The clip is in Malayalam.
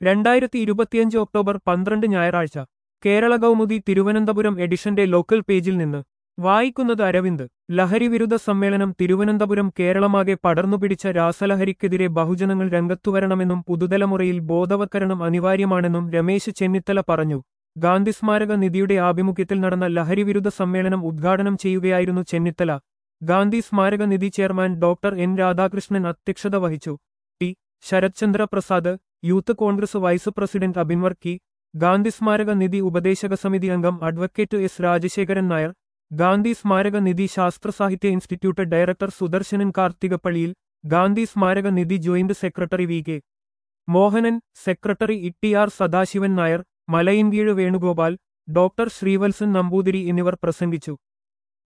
രണ്ടായിരത്തി ഇരുപത്തിയഞ്ച് ഒക്ടോബർ പന്ത്രണ്ട് ഞായറാഴ്ച കേരള കൗമുദി തിരുവനന്തപുരം എഡിഷന്റെ ലോക്കൽ പേജിൽ നിന്ന് വായിക്കുന്നത് അരവിന്ദ് ലഹരിവിരുദ്ധ സമ്മേളനം തിരുവനന്തപുരം കേരളമാകെ പടർന്നുപിടിച്ച രാസലഹരിക്കെതിരെ ബഹുജനങ്ങൾ രംഗത്തുവരണമെന്നും പുതുതലമുറയിൽ ബോധവത്കരണം അനിവാര്യമാണെന്നും രമേശ് ചെന്നിത്തല പറഞ്ഞു ഗാന്ധി സ്മാരക നിധിയുടെ ആഭിമുഖ്യത്തിൽ നടന്ന ലഹരിവിരുദ്ധ സമ്മേളനം ഉദ്ഘാടനം ചെയ്യുകയായിരുന്നു ചെന്നിത്തല ഗാന്ധി സ്മാരക നിധി ചെയർമാൻ ഡോക്ടർ എൻ രാധാകൃഷ്ണൻ അധ്യക്ഷത വഹിച്ചു T Sarathchandra Prasad youth Congress vice president Abin Varkey Gandhi സ്മാരക നിധി ഉപദേശക സമിതി അംഗം അഡ്വക്കേറ്റ് എസ് രാജശേഖരൻ നായർ ഗാന്ധി സ്മാരക നിധി ശാസ്ത്ര സാഹിത്യ ഇൻസ്റ്റിറ്റ്യൂട്ട് ഡയറക്ടർ സുദർശനൻ കാർത്തികപ്പള്ളിയിൽ ഗാന്ധി സ്മാരക നിധി joint secretary V K Mohanan secretary E R Sadasivan Nair Malayinkeezhu Venugopal doctor Sreevalsan Namboothiri എന്നിവർ പ്രസംഗിച്ചു